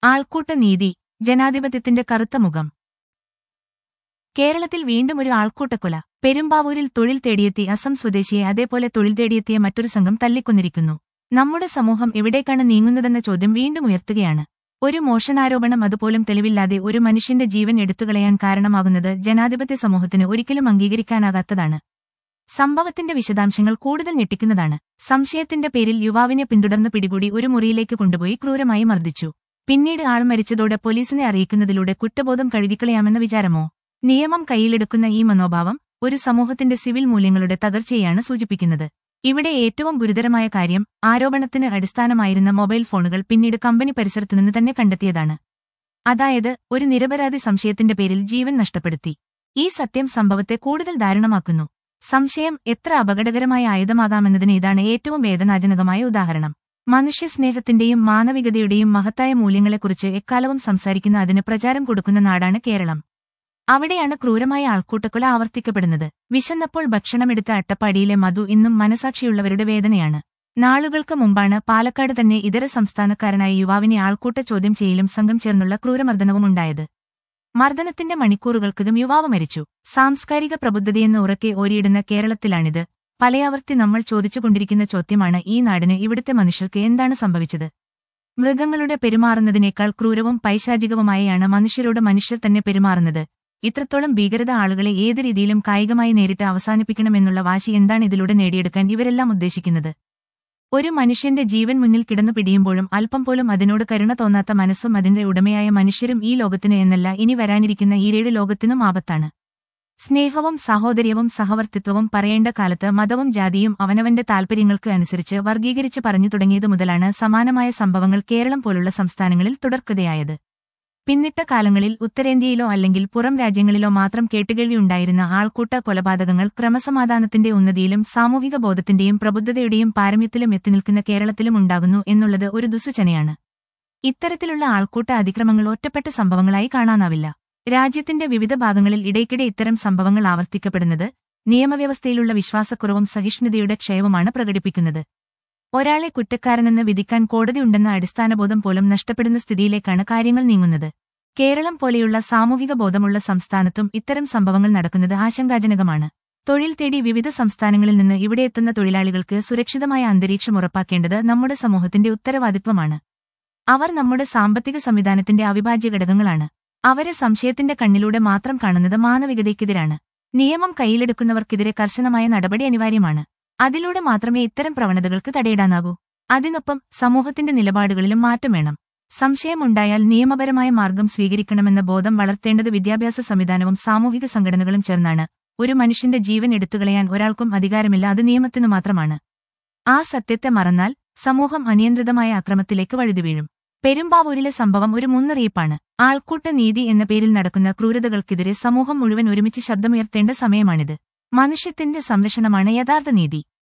ആൾക്കൂട്ട നീതി ജനാധിപത്യത്തിന്റെ കറുത്ത മുഖം കേരളത്തിൽ വീണ്ടും ഒരു ആൾക്കൂട്ടക്കൊല പെരുമ്പാവൂരിൽ തൊഴിൽ തേടിയെത്തി അസം സ്വദേശിയെ അതേപോലെ തൊഴിൽ തേടിയെത്തിയ മറ്റൊരു സംഘം തല്ലിക്കൊന്നിരിക്കുന്നു നമ്മുടെ സമൂഹം എവിടേക്കാണ് നീങ്ങുന്നതെന്ന ചോദ്യം വീണ്ടും ഉയർത്തുകയാണ് ഒരു മോഷണാരോപണം അതുപോലും തെളിവില്ലാതെ ഒരു മനുഷ്യന്റെ ജീവൻ എടുത്തുകളയാൻ കാരണമാകുന്നത് ജനാധിപത്യ സമൂഹത്തിന് ഒരിക്കലും അംഗീകരിക്കാനാകാത്തതാണ് സംഭവത്തിന്റെ വിശദാംശങ്ങൾ കൂടുതൽ ഞെട്ടിക്കുന്നതാണ് സംശയത്തിന്റെ പേരിൽ യുവാവിനെ പിന്തുടർന്ന് പിടികൂടി ഒരു മുറിയിലേക്ക് കൊണ്ടുപോയി ക്രൂരമായി മർദ്ദിച്ചു പിന്നീട് ആൾ മരിച്ചതോടെ പോലീസിനെ അറിയിക്കുന്നതിലൂടെ കുറ്റബോധം കഴുകിക്കളയാമെന്ന വിചാരമോ നിയമം കയ്യിലെടുക്കുന്ന ഈ മനോഭാവം ഒരു സമൂഹത്തിന്റെ സിവിൽ മൂല്യങ്ങളുടെ തകർച്ചയെയാണ് സൂചിപ്പിക്കുന്നത് ഇവിടെ ഏറ്റവും ഗുരുതരമായ കാര്യം ആരോപണത്തിന് അടിസ്ഥാനമായിരുന്ന മൊബൈൽ ഫോണുകൾ പിന്നീട് കമ്പനി പരിസരത്തുനിന്ന് തന്നെ കണ്ടെത്തിയതാണ് അതായത് ഒരു നിരപരാധി സംശയത്തിന്റെ പേരിൽ ജീവൻ നഷ്ടപ്പെടുത്തി ഈ സത്യം സംഭവത്തെ കൂടുതൽ ദാരുണമാക്കുന്നു സംശയം എത്ര അപകടകരമായ ആയുധമാകാമെന്നതിന് ഇതാണ് ഏറ്റവും വേദനാജനകമായ ഉദാഹരണം മനുഷ്യസ്നേഹത്തിന്റെയും മാനവികതയുടെയും മഹത്തായ മൂല്യങ്ങളെക്കുറിച്ച് എക്കാലവും സംസാരിക്കുന്ന അതിന് പ്രചാരം കൊടുക്കുന്ന നാടാണ് കേരളം അവിടെയാണ് ക്രൂരമായ ആൾക്കൂട്ടക്കൊല ആവർത്തിക്കപ്പെടുന്നത് വിശന്നപ്പോൾ ഭക്ഷണമെടുത്ത അട്ടപ്പാടിയിലെ മധു ഇന്നും മനസാക്ഷിയുള്ളവരുടെ വേദനയാണ് നാളുകൾക്ക് മുമ്പാണ് പാലക്കാട് തന്നെ ഇതര സംസ്ഥാനക്കാരനായ യുവാവിനെ ആൾക്കൂട്ട ചോദ്യം ചെയ്യലും സംഘം ചേർന്നുള്ള ക്രൂരമർദ്ദനവും ഉണ്ടായത് മർദ്ദനത്തിന്റെ മണിക്കൂറുകൾക്കകം യുവാവ് മരിച്ചു സാംസ്കാരിക പ്രബുദ്ധതയെന്ന് ഉറക്കെ ഓരിയിടുന്ന കേരളത്തിലാണിത് പലയാവർത്തി നമ്മൾ ചോദിച്ചുകൊണ്ടിരിക്കുന്ന ചോദ്യമാണ് ഈ നാടിന് ഇവിടുത്തെ മനുഷ്യർക്ക് എന്താണ് സംഭവിച്ചത് മൃഗങ്ങളുടെ പെരുമാറുന്നതിനേക്കാൾ ക്രൂരവും പൈശാചികവുമായാണ് മനുഷ്യരോട് മനുഷ്യർ തന്നെ പെരുമാറുന്നത് ഇത്രത്തോളം ഭീകരത ആളുകളെ ഏത് രീതിയിലും കായികമായി നേരിട്ട് അവസാനിപ്പിക്കണമെന്നുള്ള വാശി എന്താണ് ഇതിലൂടെ നേടിയെടുക്കാൻ ഇവരെല്ലാം ഉദ്ദേശിക്കുന്നത് ഒരു മനുഷ്യന്റെ ജീവൻ മുന്നിൽ കിടന്നു പിടിയുമ്പോഴും അല്പം പോലും അതിനോട് കരുണ തോന്നാത്ത മനസ്സും അതിന്റെ ഉടമയായ മനുഷ്യരും ഈ ലോകത്തിന് എന്നല്ല ഇനി വരാനിരിക്കുന്ന ഈരേഴ് ലോകത്തിനും ആപത്താണ് സ്നേഹവും സഹോദര്യവും സഹവർത്തിത്വവും പറയേണ്ട കാലത്ത് മതവും ജാതിയും അവനവന്റെ താൽപര്യങ്ങൾക്ക് അനുസരിച്ച് വർഗീകരിച്ച് പറഞ്ഞു തുടങ്ങിയതു മുതലാണ് സമാനമായ സംഭവങ്ങൾ കേരളം പോലുള്ള സംസ്ഥാനങ്ങളിൽ തുടർക്കഥയായത് പിന്നിട്ട കാലങ്ങളിൽ ഉത്തരേന്ത്യയിലോ അല്ലെങ്കിൽ പുറം രാജ്യങ്ങളിലോ മാത്രം കേട്ടുകേൾവിയുണ്ടായിരുന്ന ആൾക്കൂട്ട കൊലപാതകങ്ങൾ ക്രമസമാധാനത്തിന്റെ ഉന്നതിയിലും സാമൂഹിക ബോധത്തിന്റെയും പ്രബുദ്ധതയുടെയും പാരമ്യത്തിലും എത്തിനിൽക്കുന്ന കേരളത്തിലും ഉണ്ടാകുന്നു എന്നുള്ളത് ഒരു ദുസ്സൂചനയാണ് ഇത്തരത്തിലുള്ള ആൾക്കൂട്ട അതിക്രമങ്ങൾ ഒറ്റപ്പെട്ട സംഭവങ്ങളായി കാണാനാവില്ല രാജ്യത്തിന്റെ വിവിധ ഭാഗങ്ങളിൽ ഇടയ്ക്കിടെ ഇത്തരം സംഭവങ്ങൾ ആവർത്തിക്കപ്പെടുന്നത് നിയമവ്യവസ്ഥയിലുള്ള വിശ്വാസക്കുറവും സഹിഷ്ണുതയുടെ ക്ഷയവുമാണ് പ്രകടിപ്പിക്കുന്നത് ഒരാളെ കുറ്റക്കാരനെന്ന് വിധിക്കാൻ കോടതിയുണ്ടെന്ന അടിസ്ഥാനബോധം പോലും നഷ്ടപ്പെടുന്ന സ്ഥിതിയിലേക്കാണ് കാര്യങ്ങൾ നീങ്ങുന്നത് കേരളം പോലെയുള്ള സാമൂഹിക ബോധമുള്ള സംസ്ഥാനത്തും ഇത്തരം സംഭവങ്ങൾ നടക്കുന്നത് ആശങ്കാജനകമാണ് തൊഴിൽ തേടി വിവിധ സംസ്ഥാനങ്ങളിൽ നിന്ന് ഇവിടെ എത്തുന്ന തൊഴിലാളികൾക്ക് സുരക്ഷിതമായ അന്തരീക്ഷം ഉറപ്പാക്കേണ്ടത് നമ്മുടെ സമൂഹത്തിന്റെ ഉത്തരവാദിത്വമാണ് അവർ നമ്മുടെ സാമ്പത്തിക സംവിധാനത്തിന്റെ അവിഭാജ്യ ഘടകങ്ങളാണ് അവരെ സംശയത്തിന്റെ കണ്ണിലൂടെ മാത്രം കാണുന്നത് മാനവികതയ്ക്കെതിരാണ് നിയമം കയ്യിലെടുക്കുന്നവർക്കെതിരെ കർശനമായ നടപടി അനിവാര്യമാണ് അതിലൂടെ മാത്രമേ ഇത്തരം പ്രവണതകൾക്ക് തടയിടാനാകൂ അതിനൊപ്പം സമൂഹത്തിന്റെ നിലപാടുകളിലും മാറ്റം വേണം സംശയമുണ്ടായാൽ നിയമപരമായ മാർഗം സ്വീകരിക്കണമെന്ന ബോധം വളർത്തേണ്ടത് വിദ്യാഭ്യാസ സംവിധാനവും സാമൂഹിക സംഘടനകളും ചേർന്നാണ് ഒരു മനുഷ്യന്റെ ജീവൻ എടുത്തുകളയാൻ ഒരാൾക്കും അധികാരമില്ല അത് നിയമത്തിനു മാത്രമാണ് ആ സത്യത്തെ മറന്നാൽ സമൂഹം അനിയന്ത്രിതമായ അക്രമത്തിലേക്ക് വഴുതിവീഴും പെരുമ്പാവൂരിലെ സംഭവം ഒരു മുന്നറിയിപ്പാണ് ആൾക്കൂട്ട നീതി എന്ന പേരിൽ നടക്കുന്ന ക്രൂരതകൾക്കെതിരെ സമൂഹം മുഴുവൻ ഒരുമിച്ച് ശബ്ദമുയർത്തേണ്ട സമയമാണിത് മനുഷ്യത്തിന്റെ സംരക്ഷണമാണ് യഥാർത്ഥ നീതി